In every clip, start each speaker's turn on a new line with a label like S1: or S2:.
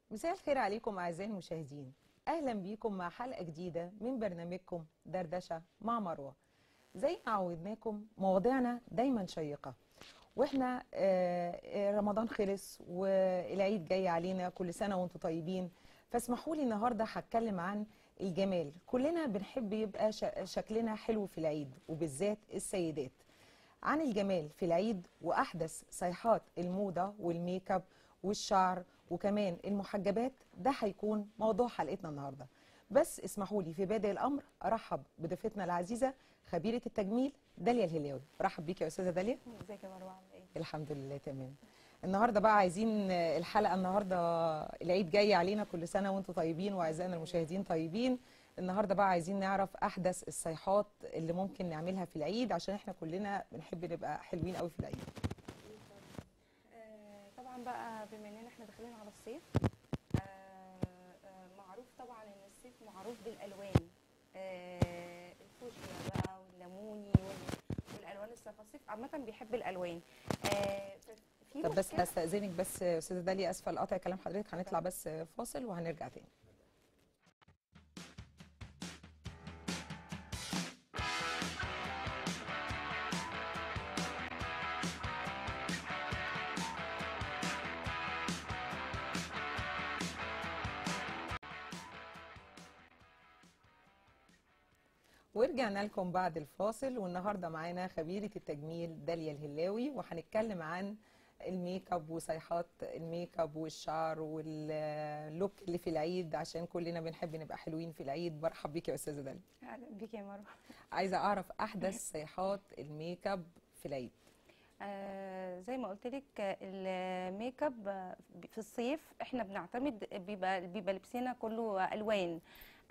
S1: مساء الخير عليكم أعزائي المشاهدين أهلا بيكم مع حلقة جديدة من برنامجكم دردشة مع مروة زي ما عودناكم مواضيعنا دايما شيقة واحنا آه، آه، رمضان خلص والعيد جاي علينا كل سنة وانتم طيبين فاسمحوا لي النهارده هتكلم عن الجمال كلنا بنحب يبقى ش- شكلنا حلو في العيد وبالذات السيدات عن الجمال في العيد واحدث صيحات الموضه والميك اب والشعر وكمان المحجبات ده هيكون موضوع حلقتنا النهارده بس اسمحوا لي في بادئ الامر ارحب بضيفتنا العزيزه خبيره التجميل داليا الهلاوي برحب بيك يا استاذه داليا
S2: ازيك يا مروه عامله ايه؟
S1: الحمد لله تمام النهارده بقى عايزين الحلقه النهارده العيد جاي علينا كل سنه وانتم طيبين واعزائنا المشاهدين طيبين النهارده بقى عايزين نعرف احدث الصيحات اللي ممكن نعملها في العيد عشان احنا كلنا بنحب نبقى حلوين قوي في العيد
S2: آه طبعا بقى بما اننا احنا داخلين على الصيف آه آه معروف طبعا ان الصيف معروف بالالوان آه الفوشيا بقى والليموني وال- والالوان الصيف الصيف عامه بيحب الالوان آه ف- في
S1: طب بس
S2: مشكلة-
S1: استاذنك بس يا استاذه داليا اسفه لقطع كلام حضرتك هنطلع بس فاصل وهنرجع تاني ورجعنا لكم بعد الفاصل والنهارده معانا خبيره التجميل داليا الهلاوي وهنتكلم عن الميك اب وصيحات الميك اب والشعر واللوك اللي في العيد عشان كلنا بنحب نبقى حلوين في العيد برحب بيك يا استاذه داليا
S2: اهلا بيك يا مروه
S1: عايزه اعرف احدث صيحات الميك اب في العيد
S2: آه زي ما قلت لك الميك اب آه، في الصيف احنا بنعتمد بيبقى بيبقى لبسنا كله الوان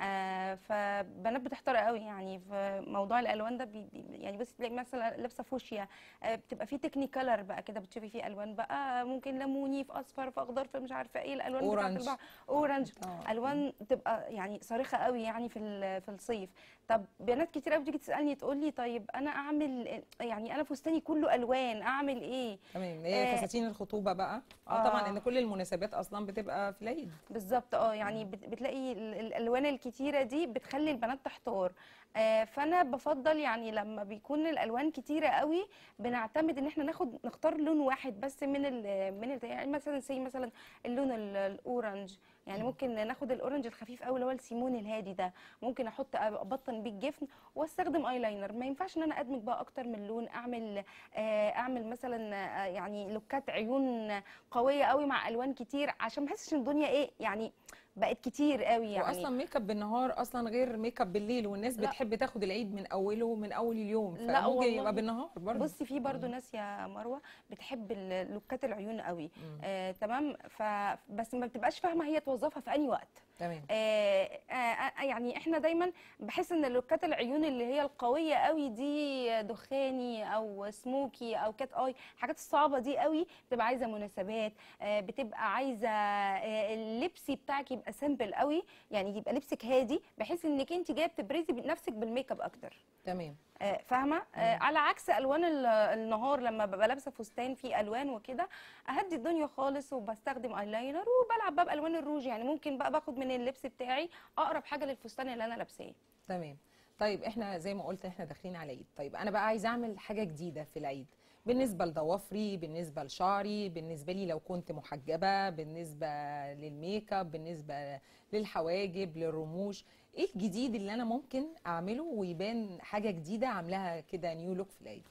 S2: آه فبنات بتحتار قوي يعني في موضوع الالوان ده بي بي- يعني بس تلاقي مثلا لابسه فوشيا آه بتبقى في تكنيكالر بقى كده بتشوفي فيه الوان بقى ممكن ليموني في اصفر في اخضر في مش عارفه ايه الالوان
S1: أورنج.
S2: بتاعت البحر اورنج
S1: آه.
S2: الوان تبقى يعني صارخه قوي يعني في ال- في الصيف طب بنات كتير قوي بتيجي تسالني تقول لي طيب انا اعمل يعني انا فستاني كله الوان اعمل ايه
S1: تمام هي
S2: آه.
S1: فساتين الخطوبه بقى اه
S2: آه.
S1: طبعا ان كل المناسبات اصلا بتبقى في العيد
S2: بالظبط اه يعني بت- بتلاقي ال- الالوان الكتيره دي بتخلي البنات تحتار آه، فانا بفضل يعني لما بيكون الالوان كتيره قوي بنعتمد ان احنا ناخد نختار لون واحد بس من ال من ال يعني مثلا زي مثلا اللون ال- الاورنج يعني ممكن ناخد الاورنج الخفيف قوي اللي هو السيمون الهادي ده ممكن احط ابطن بيه الجفن واستخدم ايلاينر ما ينفعش ان انا ادمج بقى اكتر من لون اعمل آه، اعمل مثلا آه، يعني لوكات عيون قويه قوي مع الوان كتير عشان ما احسش ان الدنيا ايه يعني بقت كتير قوي يعني
S1: واصلا ميك اب بالنهار اصلا غير ميك اب بالليل والناس
S2: لا.
S1: بتحب تاخد العيد من اوله من اول اليوم
S2: لا
S1: فممكن
S2: والله.
S1: يبقى بالنهار برضه
S2: بصي في برضو ناس يا مروه بتحب ال- لوكات العيون قوي آه تمام ف بس ما بتبقاش فاهمه هي توظفها في انهي وقت
S1: تمام
S2: آه آه آه يعني احنا دايما بحس ان لوكات العيون اللي هي القويه قوي دي دخاني او سموكي او كات اي الحاجات الصعبه دي قوي بتبقى عايزه مناسبات آه بتبقى عايزه آه اللبس بتاعك يبقى سيمبل قوي يعني يبقى لبسك هادي بحيث انك انت جايه بتبرزي نفسك بالميك اب اكتر
S1: تمام
S2: آه، فاهمه آه، على عكس الوان ال- النهار لما ببقى لابسه فستان فيه الوان وكده اهدي الدنيا خالص وبستخدم ايلاينر وبلعب بقى بالوان الروج يعني ممكن بقى باخد من اللبس بتاعي اقرب حاجه للفستان اللي انا لابساه
S1: تمام طيب احنا زي ما قلت احنا داخلين على العيد طيب انا بقى عايزه اعمل حاجه جديده في العيد بالنسبه لضوافري بالنسبه لشعري بالنسبه لي لو كنت محجبه بالنسبه للميك اب بالنسبه للحواجب للرموش ايه الجديد اللي انا ممكن اعمله ويبان حاجه جديده عاملاها كده نيو لوك في العيد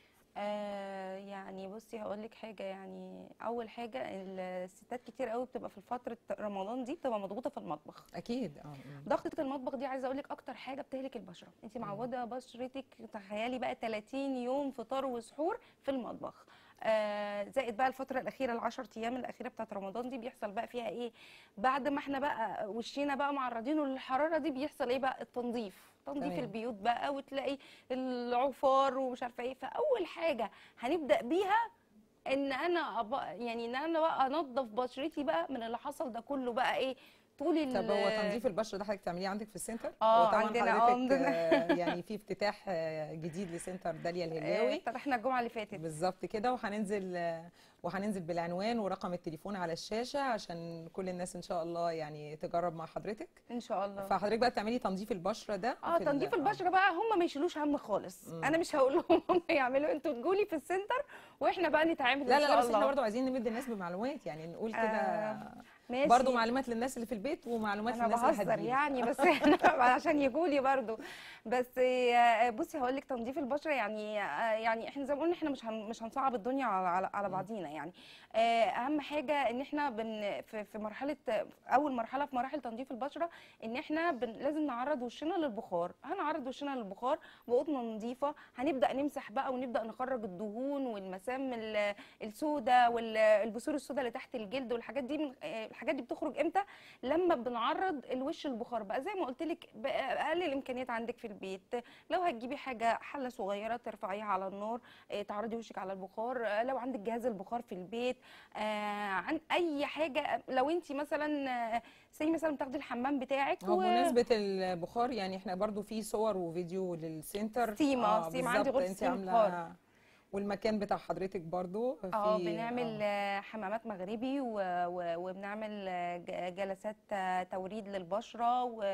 S2: آه يعني بصي هقول لك حاجه يعني اول حاجه الستات كتير قوي بتبقى في فتره رمضان دي بتبقى مضغوطه في المطبخ
S1: اكيد اه مم.
S2: ضغطة المطبخ دي عايزه اقول لك اكتر حاجه بتهلك البشره انت معوده بشرتك تخيلي بقى 30 يوم فطار وسحور في المطبخ آه زائد بقى الفتره الاخيره ال10 ايام الاخيره بتاعت رمضان دي بيحصل بقى فيها ايه بعد ما احنا بقى وشينا بقى معرضين للحراره دي بيحصل ايه بقى التنظيف تنظيف
S1: تمام.
S2: البيوت بقى وتلاقي العفار ومش عارفه ايه فاول حاجه هنبدا بيها ان انا أبقى يعني ان انا بقى انضف بشرتي بقى من اللي حصل ده كله بقى ايه طول ال-
S1: طب هو تنظيف البشره ده حضرتك بتعمليه عندك في السنتر؟
S2: آه،
S1: وطبعاً
S2: عندنا، آه،
S1: حضرتك
S2: عندنا.
S1: آه، يعني في افتتاح آه، جديد لسنتر داليا
S2: آه،
S1: الهلاوي
S2: افتتحنا الجمعه اللي فاتت
S1: بالظبط كده وهننزل آه، وهننزل بالعنوان ورقم التليفون على الشاشه عشان كل الناس ان شاء الله يعني تجرب مع حضرتك
S2: ان شاء الله
S1: فحضرتك بقى بتعملي تنظيف البشره ده
S2: اه
S1: في ال-
S2: تنظيف
S1: آه.
S2: البشره بقى هم ما يشيلوش هم خالص
S1: مم.
S2: انا مش هقول لهم هم يعملوا انتوا تجولي في السنتر واحنا بقى نتعامل
S1: لا
S2: ان
S1: لا
S2: شاء
S1: لا بس احنا
S2: الله
S1: برضه عايزين نمد الناس بمعلومات يعني نقول كده
S2: آه، ماشي
S1: برضه معلومات للناس اللي في البيت ومعلومات
S2: انا
S1: للناس اللي
S2: بهزر
S1: هتجيلك.
S2: يعني بس احنا عشان يجولي برضو بس آه، بصي هقول لك تنظيف البشره يعني آه، يعني احنا زي ما قلنا احنا مش هن مش هنصعب الدنيا على على, على
S1: مم.
S2: بعضينا يعني آه، اهم حاجه ان احنا بن في, في مرحله اول مرحله في مراحل تنظيف البشره ان احنا بن لازم نعرض وشنا للبخار هنعرض وشنا للبخار بقطنه نظيفه هنبدا نمسح بقى ونبدا نخرج الدهون والمسام ال- السوداء والبثور السوداء اللي تحت الجلد والحاجات دي من آه، الحاجات دي بتخرج امتى لما بنعرض الوش للبخار بقى زي ما قلت لك باقل الامكانيات عندك في البيت لو هتجيبي حاجه حله صغيره ترفعيها على النار آه، تعرضي وشك على البخار آه، لو عندك جهاز البخار في البيت آه، عن اي حاجه لو انت مثلا آه، زي مثلا بتاخدي الحمام بتاعك
S1: هو بمناسبة البخار يعني احنا برضو في صور وفيديو للسنتر
S2: ستيم، آه، ستيم. عندي
S1: بالظبط،
S2: غرفة
S1: انت
S2: ستيم
S1: عاملة
S2: بخار.
S1: والمكان بتاع حضرتك برضو
S2: اه
S1: في-
S2: بنعمل
S1: آه.
S2: آه، حمامات مغربي و- و- وبنعمل آه، ج- جلسات آه، توريد للبشره و-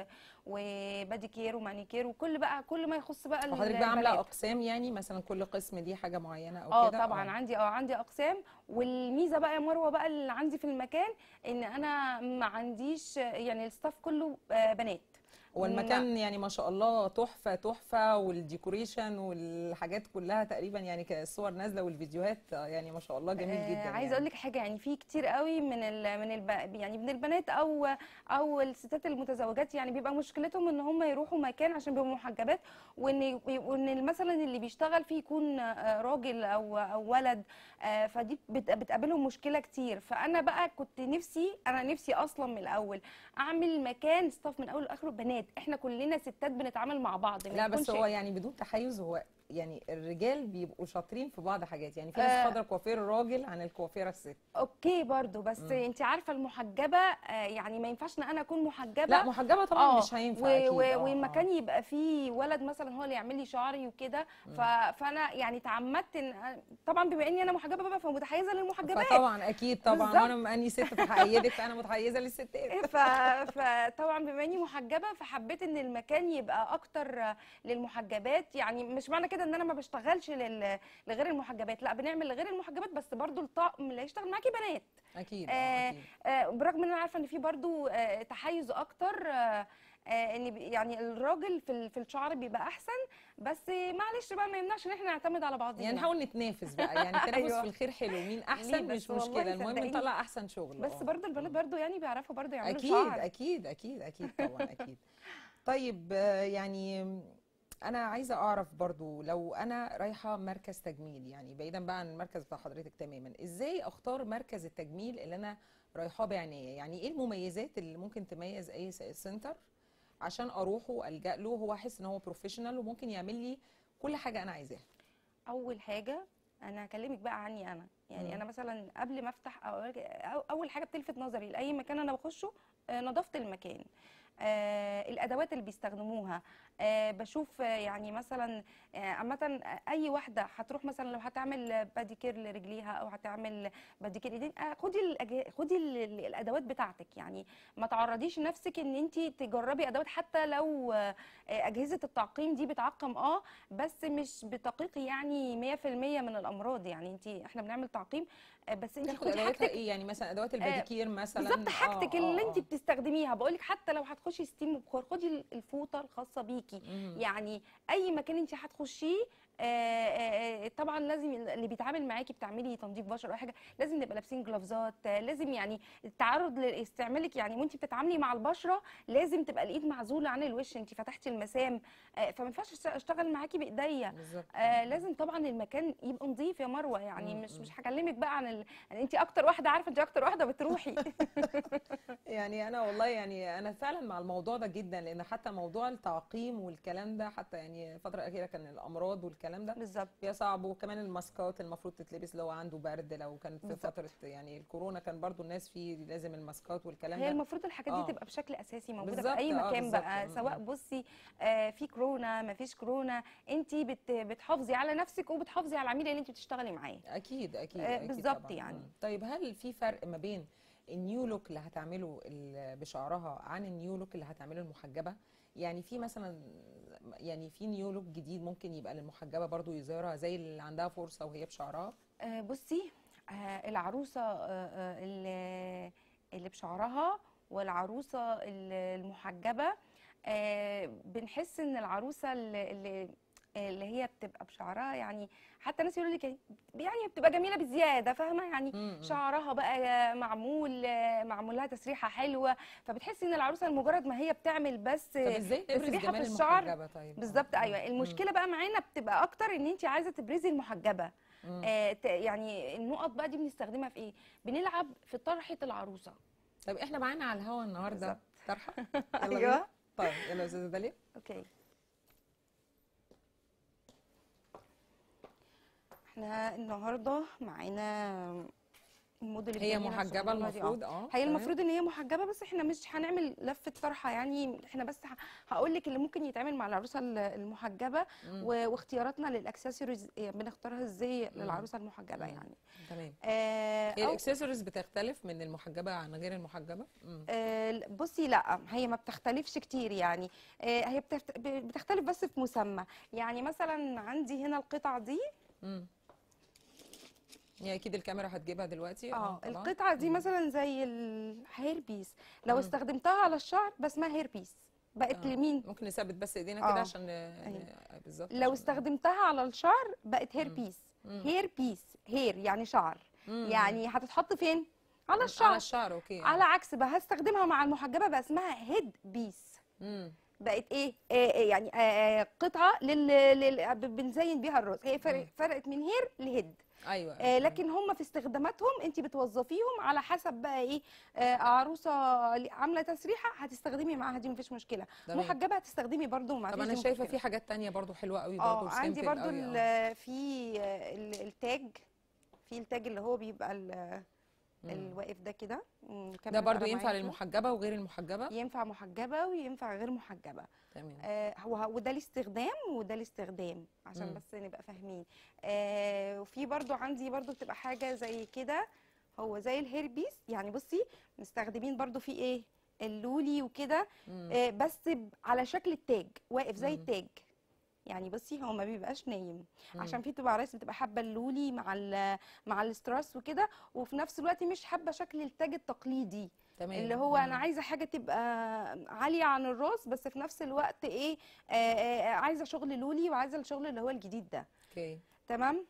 S2: وبادي كير ومانيكير وكل بقى كل ما يخص بقى
S1: وحضرتك بقى عاملة
S2: البنات.
S1: اقسام يعني مثلا كل قسم ليه حاجة معينة او
S2: اه
S1: كده
S2: طبعا عندي اه عندي اقسام والميزه بقى يا مروه بقى اللي عندي في المكان ان انا ما عنديش يعني الستاف كله آه، بنات
S1: هو المكان يعني ما شاء الله تحفة تحفة والديكوريشن والحاجات كلها تقريبا يعني كالصور نازلة والفيديوهات آه، يعني ما شاء الله جميل
S2: آه،
S1: جدا
S2: عايزه
S1: يعني.
S2: اقول لك حاجه يعني في كتير قوي من ال من الب يعني من البنات او او الستات المتزوجات يعني بيبقى مشكلتهم ان هم يروحوا مكان عشان بيبقوا محجبات وان وان مثلا اللي بيشتغل فيه يكون آه، راجل او او ولد آه، فدي بت- بتقابلهم مشكله كتير فانا بقى كنت نفسي انا نفسي اصلا من الاول اعمل مكان ستاف من اوله لاخره بنات احنا كلنا ستات بنتعامل مع بعض ما
S1: لا بس
S2: يكونش-
S1: هو يعني بدون تحيز هو يعني الرجال بيبقوا شاطرين في بعض حاجات يعني في
S2: آه.
S1: ناس فاضله كوافير الراجل عن الكوافيره الست
S2: اوكي برضو بس
S1: مم.
S2: انت عارفه المحجبه آه، يعني ما ينفعش ان انا اكون محجبه
S1: لا محجبه طبعا
S2: آه،
S1: مش هينفع
S2: و-
S1: اكيد
S2: و-
S1: آه،
S2: والمكان يبقى فيه ولد مثلا هو اللي يعمل لي شعري وكده ف... فانا يعني تعمدت ان أنا- طبعا بما اني انا محجبه بقى فمتحيزه
S1: آه.
S2: للمحجبات
S1: فطبعا اكيد طبعا
S2: بالظبط.
S1: وانا بما اني ست فهأيدك فانا متحيزه للستات
S2: ف... فطبعا بما اني محجبه فحبيت ان المكان يبقى اكتر للمحجبات يعني مش معنى كده ان انا ما بشتغلش لل... لغير المحجبات لا بنعمل لغير المحجبات بس برضو الطقم اللي هيشتغل معاكي بنات
S1: اكيد
S2: آه،
S1: اه اكيد
S2: آه، برغم ان انا عارفه ان في برضو آه، تحيز اكتر آه، آه، ان بي- يعني الراجل في ال- في الشعر بيبقى احسن بس معلش بقى ما يمنعش ان احنا نعتمد على بعضينا
S1: يعني نحاول نتنافس بقى يعني التنافس
S2: أيوة.
S1: في الخير حلو مين
S2: ليه
S1: احسن
S2: بس
S1: مش
S2: والله
S1: مشكله المهم
S2: صدقيني.
S1: نطلع احسن شغل
S2: بس
S1: آه.
S2: برضو البنات برضو يعني بيعرفوا برضو يعملوا
S1: اكيد
S2: شعر
S1: اكيد اكيد اكيد طبعا اكيد طيب آه، يعني انا عايزه اعرف برضو لو انا رايحه مركز تجميل يعني بعيدا بقى عن المركز بتاع حضرتك تماما ازاي اختار مركز التجميل اللي انا رايحاه بعنايه يعني ايه المميزات اللي ممكن تميز اي س- سنتر عشان اروحه والجا له هو احس ان هو بروفيشنال وممكن يعمل لي كل حاجه انا عايزاها
S2: اول حاجه انا هكلمك بقى عني انا يعني
S1: مم.
S2: انا مثلا قبل ما افتح أو أو- اول حاجه بتلفت نظري لاي مكان انا بخشه آه، نظافه المكان آه الادوات اللي بيستخدموها آه بشوف آه، يعني مثلا آه، عامه اي واحده هتروح مثلا لو هتعمل باديكير لرجليها او هتعمل باديكير ايدين آه، خدي الأج- خدي ال- ال- الادوات بتاعتك يعني ما تعرضيش نفسك ان انت تجربي ادوات حتى لو آه، اجهزه التعقيم دي بتعقم اه بس مش بتقيقي يعني 100% من الامراض يعني انت احنا بنعمل تعقيم آه، بس انت
S1: تاخد
S2: خدي
S1: ادواتها
S2: حاجتك
S1: ايه يعني مثلا ادوات الباديكير مثلا
S2: بالظبط حاجتك
S1: آه،
S2: اللي
S1: آه،
S2: انت
S1: آه.
S2: بتستخدميها بقول لك حتى لو هتخشي ستيم بخار خدي الفوطه الخاصه بيكي
S1: مم.
S2: يعني اي مكان انت هتخشيه آه، آه، آه، طبعا لازم اللي بيتعامل معاكي بتعملي تنظيف بشره او حاجه لازم نبقى لابسين جلافزات آه، لازم يعني التعرض لاستعمالك يعني وانت بتتعاملي مع البشره لازم تبقى الايد معزوله عن الوش انت فتحتي المسام آه، فما ينفعش أشت- اشتغل معاكي بايديا
S1: بالظبط
S2: آه لازم طبعا المكان يبقى نظيف يا مروه يعني
S1: مم،
S2: مش
S1: مم.
S2: مش هكلمك بقى عن ال... يعني انت اكتر واحده عارفه انت اكتر واحده بتروحي
S1: يعني انا والله يعني انا فعلا مع الموضوع ده جدا لان حتى موضوع التعقيم والكلام ده حتى يعني الفتره الاخيره كان الامراض والكلام الكلام ده
S2: بالظبط
S1: بيبقى صعب وكمان الماسكات المفروض تتلبس لو عنده برد لو كانت في
S2: بالظبط.
S1: فتره يعني الكورونا كان برضو الناس فيه لازم الماسكات والكلام
S2: هي
S1: ده
S2: المفروض الحاجات
S1: آه.
S2: دي تبقى بشكل اساسي موجوده
S1: بالظبط،
S2: في اي
S1: آه،
S2: مكان
S1: بالظبط.
S2: بقى
S1: م-
S2: سواء
S1: م.
S2: بصي آه، في كورونا ما فيش كورونا انت بت بتحافظي على نفسك وبتحافظي على العميل اللي انت بتشتغلي معاه
S1: اكيد اكيد,
S2: آه،
S1: أكيد
S2: بالظبط
S1: طبعاً.
S2: يعني.
S1: مم. طيب هل في فرق ما بين النيو لوك اللي هتعمله ال- بشعرها عن النيو لوك اللي هتعمله المحجبه يعني في مثلا يعني في نيو لوك جديد ممكن يبقى للمحجبه برضو يظهرها زي اللي عندها فرصه وهي بشعرها
S2: آه، بصي آه، العروسه آه، آه، اللي اللي بشعرها والعروسه ال- المحجبه آه، بنحس ان العروسه اللي اللي اللي هي بتبقى بشعرها يعني حتى الناس يقولوا لك يعني بتبقى جميله بزياده فاهمه يعني
S1: مم.
S2: شعرها بقى معمول معمول لها تسريحه حلوه فبتحسي ان العروسه لمجرد ما هي بتعمل بس
S1: طب ازاي نبرز
S2: تسريحة
S1: جمال
S2: في الشعر؟
S1: المحجبه طيب
S2: بالظبط
S1: آه.
S2: ايوه
S1: مم.
S2: المشكله بقى معانا بتبقى اكتر ان انت عايزه تبرزي المحجبه
S1: مم.
S2: آه ت- يعني النقط بقى دي بنستخدمها في ايه بنلعب في طرحه العروسه
S1: طيب احنا معانا على الهوا النهارده
S2: بالظبط.
S1: طرحه يلا
S2: أيوة.
S1: بينا. طيب يلا يا استاذه داليا
S2: اوكي احنا النهارده معانا الموديل
S1: هي
S2: الجميلة
S1: محجبه
S2: الصغنونة دي. آه.
S1: المفروض اه
S2: هي
S1: تمام.
S2: المفروض ان هي محجبه بس احنا مش هنعمل لفه طرحه يعني احنا بس هقول لك اللي ممكن يتعمل مع العروسه ال- المحجبه
S1: مم.
S2: و- واختياراتنا للاكسسوارز بنختارها ازاي للعروسه المحجبه
S1: مم.
S2: يعني
S1: تمام
S2: آه
S1: هي
S2: أو
S1: الاكسسوارز بتختلف من المحجبه عن غير المحجبه مم.
S2: آه، بصي لا هي ما بتختلفش كتير يعني آه، هي بتفت- ب- بتختلف بس في مسمى يعني مثلا عندي هنا القطعه دي
S1: مم. هي اكيد الكاميرا هتجيبها دلوقتي
S2: اه
S1: طبعاً.
S2: القطعه دي
S1: مم.
S2: مثلا زي الهير بيس لو
S1: مم.
S2: استخدمتها على الشعر بس اسمها هير بيس بقت
S1: آه.
S2: لمين
S1: ممكن نثبت بس ايدينا
S2: آه.
S1: كده عشان ن-
S2: أيوة.
S1: ن- بالظبط
S2: لو
S1: عشان-
S2: استخدمتها على الشعر بقت هير
S1: مم.
S2: بيس
S1: مم.
S2: هير بيس هير يعني شعر
S1: مم.
S2: يعني هتتحط فين على
S1: على
S2: الشعر
S1: الشعر اوكي
S2: على عكس بقى هستخدمها مع المحجبه بقى اسمها هيد بيس
S1: مم.
S2: بقت ايه آه آه، يعني آه آه، قطعه لل... لل... بنزين بيها الراس هي فرق...
S1: مم.
S2: فرقت من هير لهيد
S1: ايوه
S2: آه
S1: أيوة.
S2: لكن هم في استخداماتهم انت بتوظفيهم على حسب بقى ايه آه عروسه عامله تسريحه هتستخدمي معاها دي مفيش مشكله
S1: تمام.
S2: محجبه هتستخدمي برضو ما
S1: طب
S2: فيش
S1: انا
S2: دي
S1: شايفه
S2: مشكلة.
S1: في حاجات تانية برضو حلوه قوي برضو
S2: اه عندي
S1: simple
S2: برضو
S1: قوي،
S2: ال-
S1: آه.
S2: في آه، ال- التاج في التاج اللي هو بيبقى ال-
S1: مم.
S2: الواقف ده كده مم،
S1: ده
S2: كاميرا
S1: برضو
S2: تعالى
S1: ينفع
S2: معايا كده.
S1: للمحجبه وغير المحجبه
S2: ينفع محجبه وينفع غير محجبه
S1: تمام
S2: آه هو وده الاستخدام وده الاستخدام عشان
S1: مم.
S2: بس نبقى فاهمين آه وفي برضو عندي برضو بتبقى حاجه زي كده هو زي الهيربيس يعني بصي مستخدمين برضو في ايه اللولي وكده
S1: مم.
S2: آه بس ب- على شكل التاج واقف زي
S1: مم.
S2: التاج يعني بصي هو ما بيبقاش نايم
S1: مم.
S2: عشان في بتبقى عرايس بتبقى حابه اللولي مع ال- مع الاستراس وكده وفي نفس الوقت مش حابه شكل التاج التقليدي
S1: تمام
S2: اللي هو انا
S1: مم.
S2: عايزه حاجه تبقى عاليه عن الراس بس في نفس الوقت ايه آه آه عايزه شغل لولي وعايزه الشغل اللي هو الجديد ده
S1: اوكي
S2: تمام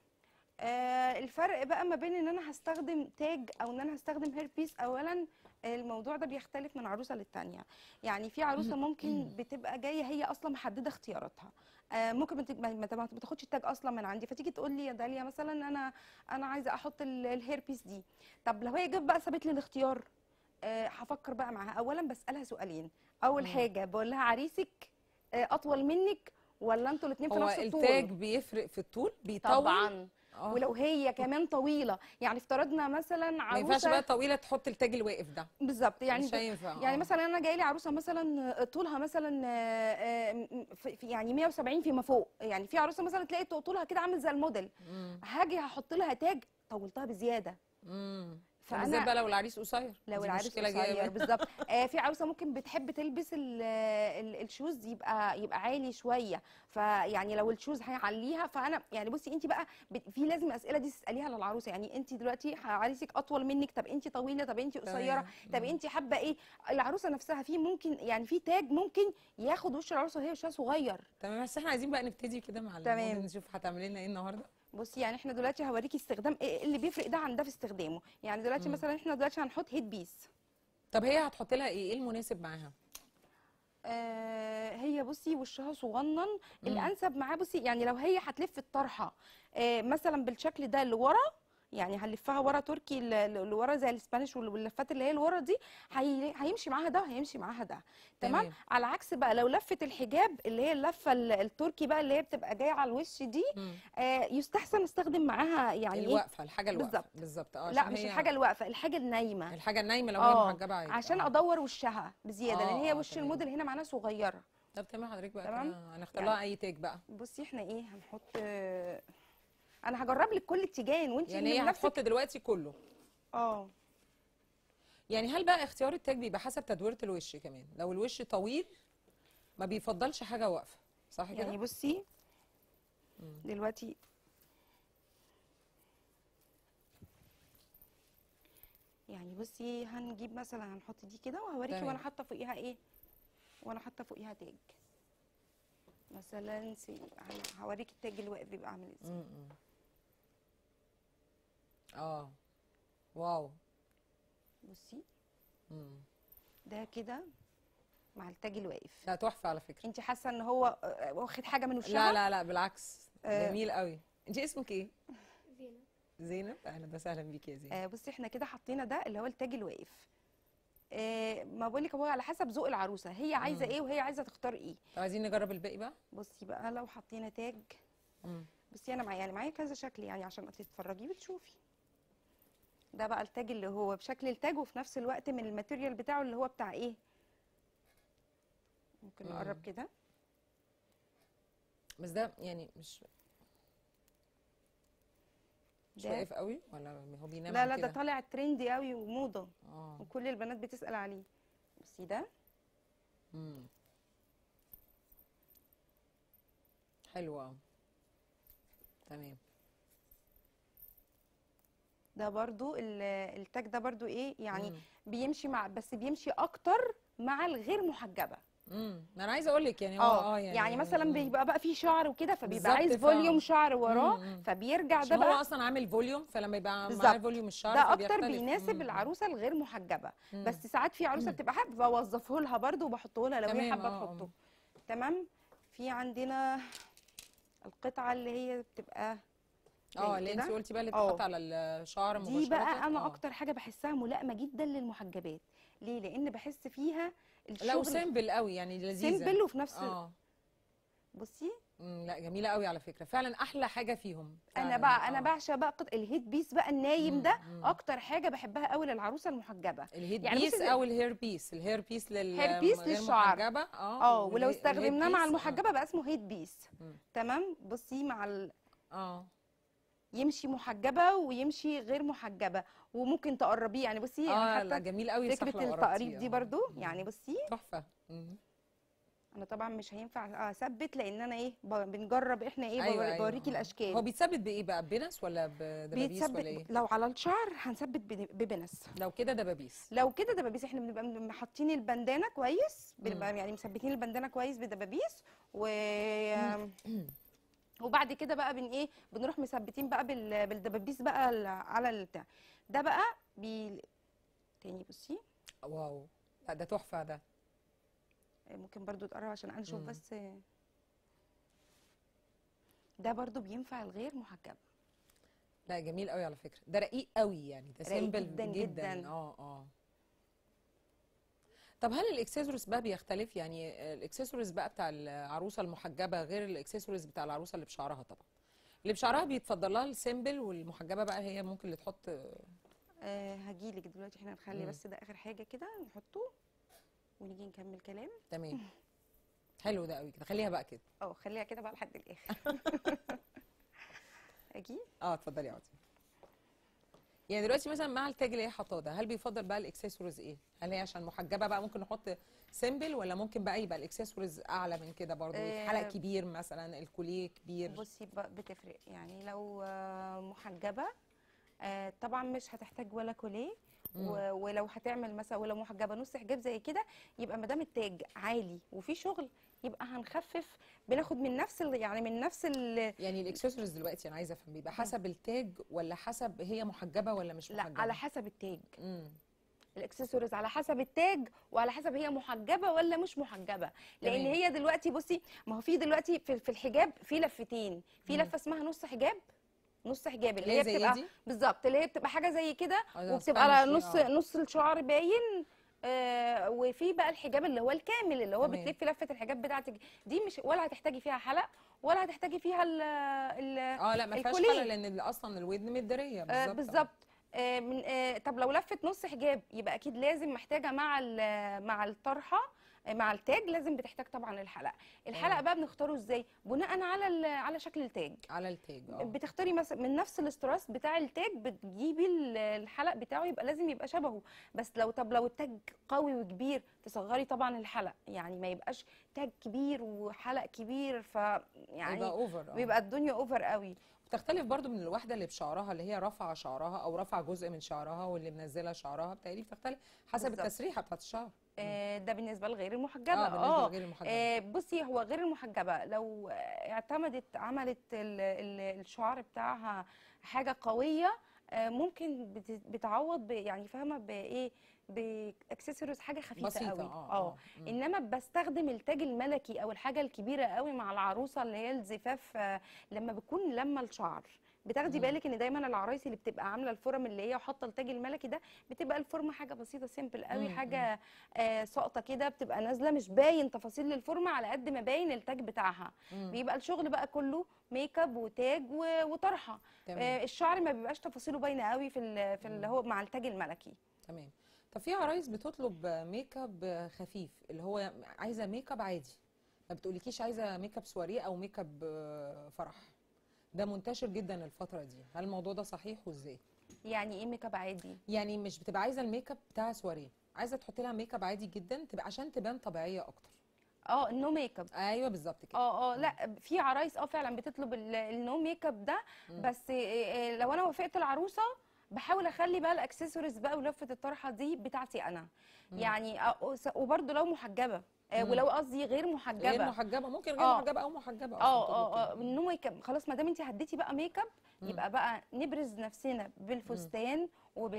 S2: آه الفرق بقى ما بين ان انا هستخدم تاج او ان انا هستخدم هير بيس اولا الموضوع ده بيختلف من عروسه للتانيه يعني في عروسه ممكن بتبقى جايه هي اصلا محدده اختياراتها آه ممكن ما تج- ما ما- ما تاخدش التاج اصلا من عندي فتيجي تقول لي يا داليا مثلا انا انا عايزه احط ال- الهير بيس دي طب لو هي جت بقى سابت لي الاختيار آه، هفكر بقى معاها اولا بسالها سؤالين اول
S1: مم.
S2: حاجه بقول لها عريسك آه، اطول منك ولا انتوا الاثنين في
S1: هو
S2: نفس الطول
S1: التاج بيفرق في الطول بيطول
S2: طبعا
S1: آه.
S2: ولو هي كمان طويله يعني افترضنا مثلا
S1: ما ينفعش
S2: عروسه
S1: بقى طويله تحط التاج الواقف ده
S2: بالظبط يعني
S1: مش هينفع
S2: يعني
S1: آه.
S2: مثلا انا جايه لي عروسه مثلا طولها مثلا آه، آه، في في- يعني 170 فيما فوق يعني في عروسه مثلا تلاقي طولها كده عامل زي الموديل
S1: مم.
S2: هاجي هحط لها تاج طولتها بزياده
S1: مم.
S2: فأنا-
S1: بالذات بقى لو العريس قصير
S2: لو
S1: دي
S2: العريس
S1: مشكلة جاية
S2: قصير
S1: بقى.
S2: بالظبط آه في عروسه ممكن بتحب تلبس ال- ال- الشوز يبقى يبقى عالي شويه فيعني لو الشوز هيعليها فانا يعني بصي انت بقى بت- في لازم الاسئله دي تساليها للعروسه يعني انت دلوقتي عريسك اطول منك طب انت طويله طب انت قصيره
S1: تمام.
S2: طب
S1: مم.
S2: انت حابه ايه العروسه نفسها في ممكن يعني في تاج ممكن ياخد وش العروسه وهي وشها صغير
S1: تمام بس احنا عايزين بقى نبتدي كده مع
S2: تمام.
S1: الموديل نشوف هتعملي لنا ايه النهارده
S2: بصي يعني احنا دلوقتي هوريكي استخدام ايه اللي بيفرق ده عن ده في استخدامه يعني دلوقتي
S1: مم.
S2: مثلا احنا دلوقتي هنحط هيد بيس
S1: طب هي هتحط لها ايه ايه المناسب معاها
S2: آه هي بصي وشها صغنن الانسب معاه بصي يعني لو هي هتلف الطرحه آه مثلا بالشكل ده لورا يعني هنلفها ورا تركي ل- ل- اللي ورا زي الاسبانيش وال- واللفات اللي هي اللي ورا دي هي... هيمشي معاها ده هيمشي معاها ده تمام
S1: تمام.
S2: على عكس بقى لو لفه الحجاب اللي هي اللفه ال- التركي بقى اللي هي بتبقى جايه على الوش دي
S1: مم.
S2: آه يستحسن استخدم معاها يعني ايه
S1: الوقفه الحاجه الواقفه
S2: بالظبط.
S1: بالظبط اه
S2: لا
S1: عشان
S2: مش
S1: هي
S2: الحاجه الواقفه الحاجه النايمه
S1: الحاجه النايمه لو هي
S2: اه
S1: محجبه عادي
S2: عشان
S1: آه.
S2: ادور وشها بزياده لان
S1: آه،
S2: هي
S1: آه،
S2: وش
S1: تمام.
S2: الموديل هنا معناها صغيره
S1: طب تمام حضرتك بقى
S2: تمام؟
S1: كده هنختار
S2: يعني-
S1: لها اي تاج بقى
S2: بصي احنا ايه هنحط آه، انا هجرب لك كل اتجاه وانت
S1: يعني هي
S2: من نفسك
S1: هتحط دلوقتي كله
S2: اه
S1: يعني هل بقى اختيار التاج بيبقى حسب تدويره الوش كمان لو الوش طويل ما بيفضلش حاجه واقفه صح كده
S2: يعني بصي دلوقتي يعني بصي هنجيب مثلا هنحط دي كده وهوريكي
S1: تمام.
S2: وانا حاطه فوقيها ايه وانا حاطه فوقيها تاج مثلا سي هن- هوريكي التاج اللي واقف بيبقى عامل ازاي
S1: م-م. اه واو
S2: بصي
S1: مم.
S2: ده كده مع التاج اللي واقف
S1: لا تحفه على فكره
S2: انت حاسه ان هو آه، واخد حاجه من وشها
S1: لا لا لا بالعكس
S2: آه.
S1: جميل قوي انت اسمك ايه
S3: زينة
S1: زينب اهلا وسهلا بيكي يا زينب
S2: آه بصي احنا كده حطينا ده اللي هو التاج الواقف آه ما بقول لك هو على حسب ذوق العروسه هي عايزه
S1: مم.
S2: ايه وهي عايزه تختار ايه
S1: طب عايزين نجرب الباقي بقى
S2: بصي بقى لو حطينا تاج
S1: مم.
S2: بصي انا معايا يعني معايا كذا شكل يعني عشان تتفرجي وتشوفي ده بقى التاج اللي هو بشكل التاج وفي نفس الوقت من الماتيريال بتاعه اللي هو بتاع ايه ممكن
S1: مم.
S2: نقرب كده
S1: بس ده يعني مش مش
S2: ده-
S1: واقف قوي ولا هو بينام
S2: لا
S1: عن
S2: لا ده
S1: كده؟
S2: طالع ترندي قوي وموضه
S1: اه
S2: وكل البنات بتسأل عليه بصي ده
S1: مم. حلوة تمام
S2: ده برضو ال- التاج ده برضو ايه يعني
S1: مم.
S2: بيمشي مع بس بيمشي اكتر مع الغير محجبه
S1: امم ما انا عايزه اقول لك يعني هو
S2: اه
S1: اه
S2: يعني,
S1: يعني
S2: مثلا
S1: مم.
S2: بيبقى بقى فيه شعر وكده فبيبقى
S1: بالظبط،
S2: عايز
S1: ف-
S2: فوليوم شعر وراه
S1: مم، مم.
S2: فبيرجع ده
S1: عشان هو
S2: بقى
S1: اصلا عامل فوليوم فلما يبقى معاه
S2: بالظبط.
S1: فوليوم الشعر
S2: ده اكتر
S1: فبيختلف.
S2: بيناسب
S1: مم.
S2: العروسه الغير محجبه
S1: مم.
S2: بس ساعات في عروسه بتبقى حابه بوظفه لها برده وبحطه لها لو هي
S1: تمام،
S2: حابه
S1: اه، اه.
S2: تحطه تمام في عندنا القطعه اللي هي بتبقى زي
S1: اه اللي انت
S2: كده.
S1: قلتي بقى اللي
S2: اه.
S1: بتتحط على الشعر مباشره
S2: دي بقى انا
S1: اه.
S2: اكتر حاجه بحسها ملائمه جدا للمحجبات ليه لان بحس فيها
S1: لا
S2: الشغل
S1: وسيمبل قوي يعني لذيذه
S2: سيمبل وفي نفس
S1: اه
S2: بصي
S1: مم، لا جميله قوي على فكره فعلا احلى حاجه فيهم
S2: انا
S1: فعلاً،
S2: بقى انا
S1: اه.
S2: بعشق بقى قط... الهيد بيس بقى النايم
S1: مم،
S2: ده
S1: مم.
S2: اكتر حاجه بحبها قوي للعروسه المحجبه
S1: الهيد
S2: يعني
S1: بيس
S2: بصي زي-
S1: او الهير بيس الهير بيس لل
S2: هير بيس
S1: غير
S2: للشعر.
S1: محجبه اه
S2: اه ولو
S1: والهي-
S2: استخدمناه
S1: والهيد
S2: مع
S1: بيس،
S2: المحجبه بقى اسمه هيد بيس
S1: مم.
S2: تمام بصي مع ال...
S1: اه اه
S2: يمشي محجبه ويمشي غير محجبه وممكن تقربيه يعني بصي
S1: اه
S2: انا
S1: لا
S2: حتى
S1: جميل قوي صح
S2: فكره
S1: لو
S2: التقريب
S1: قربتيه،
S2: دي
S1: اه.
S2: برضو
S1: مم.
S2: يعني بصي
S1: تحفه مم.
S2: انا طبعا مش هينفع اثبت لان انا ايه ب- بنجرب احنا ايه
S1: أيوة،
S2: بور-
S1: أيوة،
S2: بوريكي
S1: اه.
S2: الاشكال
S1: هو بيتثبت بايه بقى ببنس ولا بدبابيس
S2: بيتثبت
S1: ولا ايه
S2: لو على الشعر هنثبت بن- ببنس
S1: لو كده دبابيس
S2: لو كده دبابيس احنا بنبقى م- حاطين البندانه كويس بنبقى يعني مثبتين البندانه كويس بدبابيس و وبعد كده بقى بن ايه بنروح مثبتين بقى بال... بالدبابيس بقى ال- على البتاع ده بقى بي... تاني بصي
S1: واو لا ده تحفه ده
S2: ممكن برضو تقرب عشان انا اشوف
S1: مم.
S2: بس ده برضو بينفع الغير محجبه
S1: لا جميل قوي على فكره ده رقيق قوي يعني ده
S2: رقيق
S1: سيمبل
S2: جداً
S1: جدا,
S2: جداً.
S1: اه اه طب هل الاكسسوارز بقى بيختلف يعني الاكسسوارز بقى بتاع العروسه المحجبه غير الاكسسوارز بتاع العروسه اللي بشعرها طبعا اللي بشعرها بيتفضل لها السيمبل والمحجبه بقى هي ممكن اللي تحط
S2: أه هجيلك دلوقتي احنا نخلي
S1: مم.
S2: بس ده اخر حاجه كده نحطه ونيجي نكمل كلام
S1: تمام حلو ده قوي كده خليها بقى كده
S2: اه خليها كده بقى لحد الاخر اجي
S1: اه اتفضلي اقعدي يعني دلوقتي مثلا مع التاج اللي هي حاطاه ده هل بيفضل بقى الاكسسوارز ايه هل هي عشان محجبه بقى ممكن نحط سيمبل ولا ممكن بقى يبقى الاكسسوارز اعلى من كده برضه
S2: آه،
S1: حلق كبير مثلا الكوليه كبير
S2: بصي بقى بتفرق يعني لو آه، محجبه آه، طبعا مش هتحتاج ولا كوليه
S1: مم.
S2: و- ولو هتعمل مثلا ولو محجبه نص حجاب زي كده يبقى ما دام التاج عالي وفي شغل يبقى هنخفف بناخد من نفس ال- يعني من نفس ال
S1: يعني الاكسسوارز دلوقتي انا عايزه افهم بيبقى حسب التاج ولا حسب هي محجبه ولا مش
S2: لا
S1: محجبه
S2: على حسب التاج
S1: امم
S2: الاكسسوارز على حسب التاج وعلى حسب هي محجبه ولا مش محجبه لان
S1: تمام.
S2: هي دلوقتي بصي ما هو في دلوقتي في في الحجاب في لفتين في
S1: مم.
S2: لفه اسمها نص حجاب نص حجاب اللي
S1: اللي
S2: هي
S1: هي زي
S2: بتبقى
S1: دي
S2: بالظبط اللي هي بتبقى حاجه زي كده
S1: آه،
S2: وبتبقى
S1: Spanish
S2: على
S1: دي،
S2: نص
S1: آه.
S2: نص الشعر باين آه وفي بقى الحجاب اللي هو الكامل اللي هو
S1: تمام.
S2: بتلفي لفه الحجاب بتاعتك دي مش ولا هتحتاجي فيها حلق ولا هتحتاجي فيها ال ال
S1: اه لا ما فيهاش
S2: الكوليه.
S1: حلقه لان ال- اصلا الودن متداريه
S2: آه،
S1: بالظبط
S2: بالظبط آه، من آه، طب لو لفت نص حجاب يبقى اكيد لازم محتاجه مع ال- مع الطرحه آه، مع التاج لازم بتحتاج طبعا الحلق الحلق
S1: آه.
S2: بقى بنختاره ازاي بناء على ال- على شكل التاج
S1: على التاج اه
S2: بتختاري مثلا من نفس الاستراس بتاع التاج بتجيبي ال- الحلق بتاعه يبقى لازم يبقى شبهه بس لو طب لو التاج قوي وكبير تصغري طبعا الحلق يعني ما يبقاش تاج كبير وحلق كبير ف
S1: يبقى
S2: يعني
S1: اوفر
S2: بيبقى الدنيا اوفر قوي
S1: بتختلف برضو من الواحده اللي بشعرها اللي هي رافعه شعرها او رافعه جزء من شعرها واللي منزله شعرها بتهيألي بتختلف حسب
S2: بالظبط.
S1: التسريحه بتاعت الشعر
S2: آه، ده بالنسبه لغير المحجبه
S1: اه بالنسبه لغير المحجبه
S2: آه، بصي هو غير المحجبه لو آه، اعتمدت عملت ال- ال- الشعر بتاعها حاجه قويه آه، ممكن بت- بتعوض ب- يعني فاهمه بايه باكسسوارز حاجه خفيفه
S1: بسيطه
S2: قوي
S1: اه
S2: اه
S1: مم.
S2: انما بستخدم التاج الملكي او الحاجه الكبيره قوي مع العروسه اللي هي الزفاف آه، لما بتكون لما الشعر بتاخدي
S1: مم.
S2: بالك ان دايما العرايس اللي بتبقى عامله الفورم اللي هي حاطه التاج الملكي ده بتبقى الفورمه حاجه بسيطه سيمبل قوي
S1: مم،
S2: حاجه آه ساقطه كده بتبقى نازله مش باين تفاصيل الفورمه على قد ما باين التاج بتاعها
S1: مم.
S2: بيبقى الشغل بقى كله ميك اب وتاج و- وطرحه
S1: تمام
S2: آه الشعر ما بيبقاش تفاصيله باينه قوي في ال- في اللي هو مع التاج الملكي
S1: تمام طب في عرايس بتطلب ميك اب خفيف اللي هو عايزه ميك اب عادي ما بتقولكيش عايزه ميك اب سواريه او ميك اب آه، فرح ده منتشر جدا الفتره دي هل الموضوع ده صحيح وازاي
S2: يعني ايه ميك اب عادي
S1: يعني مش بتبقى عايزه الميك اب بتاع سواريه عايزه تحطي لها ميك اب عادي جدا تبقى عشان تبان طبيعيه اكتر
S2: اه النو ميك اب
S1: ايوه بالظبط كده
S2: اه اه لا في عرايس اه فعلا بتطلب ال- النو ميك اب ده
S1: مم.
S2: بس آه، آه، لو انا وافقت العروسه بحاول اخلي بقى الاكسسوارز بقى ولفه الطرحه دي بتاعتي انا
S1: مم.
S2: يعني آه، س- وبرده لو محجبه آه،
S1: مم.
S2: ولو قصدي غير محجبه
S1: غير محجبه ممكن غير
S2: آه.
S1: محجبه او محجبه
S2: اه
S1: أصلاً
S2: اه اه
S1: تطلب كده.
S2: النو ميك اب خلاص ما دام انت هديتي بقى ميك اب
S1: مم.
S2: يبقى بقى نبرز نفسنا بالفستان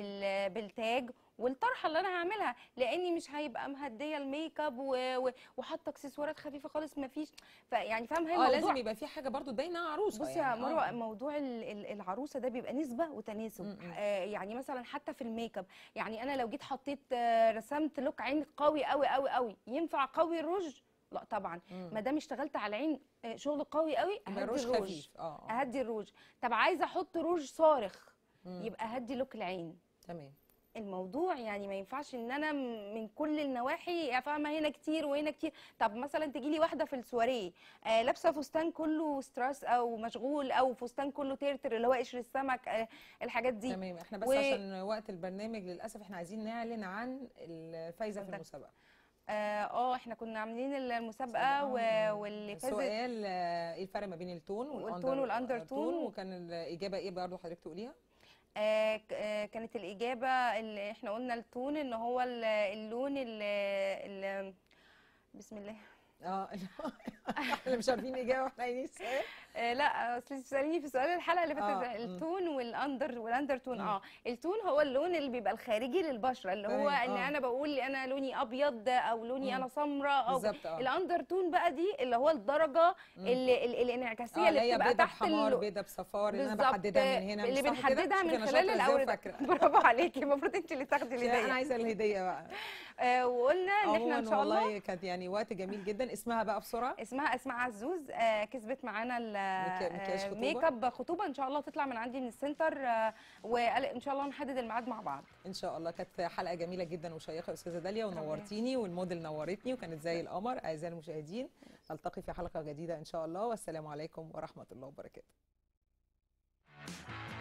S2: وبالتاج والطرحه اللي انا هعملها لاني مش هيبقى مهديه الميك اب و- و- وحاطه اكسسوارات خفيفه خالص ما فيش فيعني فاهم هي
S1: اه
S2: موضوع
S1: لازم يبقى في حاجه برضو تبين إنها عروسه
S2: بصي
S1: يعني.
S2: يا مروه
S1: آه.
S2: موضوع ال- ال- العروسه ده بيبقى نسبه وتناسب
S1: م-م.
S2: آه يعني مثلا حتى في الميك اب يعني انا لو جيت حطيت آه رسمت لوك عين قوي قوي قوي قوي ينفع قوي الروج لا طبعا
S1: مم.
S2: ما دام اشتغلت على العين آه، شغل قوي قوي
S1: يبقى
S2: اهدي
S1: روج
S2: الروج
S1: خفيف اه آه.
S2: اهدي الروج طب عايزه احط روج صارخ
S1: مم.
S2: يبقى هدي لوك العين
S1: تمام
S2: الموضوع يعني ما ينفعش ان انا م- من كل النواحي يا فاهمه هنا كتير وهنا كتير طب مثلا تجي لي واحده في السواريه آه لابسه فستان كله ستراس او مشغول او فستان كله ترتر اللي هو قشر السمك آه الحاجات دي
S1: تمام احنا بس
S2: و-
S1: عشان وقت البرنامج للاسف احنا عايزين نعلن عن الفايزه في
S2: اتفضل.
S1: المسابقه
S2: اه آه، احنا كنا عاملين المسابقه و- واللي فازت
S1: سؤال آه، ايه الفرق ما بين التون
S2: والتون والأندر تون.
S1: وكان الاجابه ايه برضه حضرتك تقوليها
S2: آه ك- آه كانت الاجابه اللي احنا قلنا التون ان هو ال- اللون ال ال- بسم الله
S1: اه احنا مش عارفين اجابه واحنا عايزين السؤال
S2: آه لا اصل بتساليني في سؤال الحلقه اللي فاتت
S1: آه، مم.
S2: التون والاندر والاندر تون
S1: مم.
S2: اه التون هو اللون اللي بيبقى الخارجي للبشره اللي هو
S1: تمام،
S2: ان
S1: آه.
S2: انا بقول انا لوني ابيض او لوني
S1: مم.
S2: انا سمراء او
S1: بالظبط اه
S2: الاندر تون بقى دي اللي هو الدرجه
S1: مم.
S2: اللي ال- الانعكاسيه
S1: اه
S2: اللي
S1: اللي هي
S2: بتبقى
S1: بيضه
S2: تحت
S1: بحمار
S2: اللون
S1: بيضه بصفار اللي انا
S2: بالظبط،
S1: بحددها من هنا
S2: اللي
S1: مش صح كده؟
S2: بنحددها
S1: شوفي
S2: من
S1: أنا
S2: خلال
S1: شاطرة إزاي
S2: الاورده
S1: وفاكرة.
S2: برافو عليكي المفروض انت اللي تاخدي
S1: لا، انا
S2: الهديه
S1: عايزه الهديه بقى
S2: آه وقلنا ان احنا ان
S1: عموما
S2: شاء الله
S1: والله كانت يعني وقت جميل جدا اسمها بقى بسرعه
S2: اسمها اسماء عزوز آه كسبت معانا
S1: مكيا- مكياج
S2: ال-
S1: خطوبة.
S2: ميك اب خطوبه ان شاء الله تطلع من عندي من السنتر آه وان شاء الله نحدد الميعاد مع بعض
S1: ان شاء الله كانت حلقه جميله جدا وشيقه يا استاذه داليا ونورتيني والموديل نورتني وكانت زي القمر اعزائي المشاهدين نلتقي في حلقه جديده ان شاء الله والسلام عليكم ورحمه الله وبركاته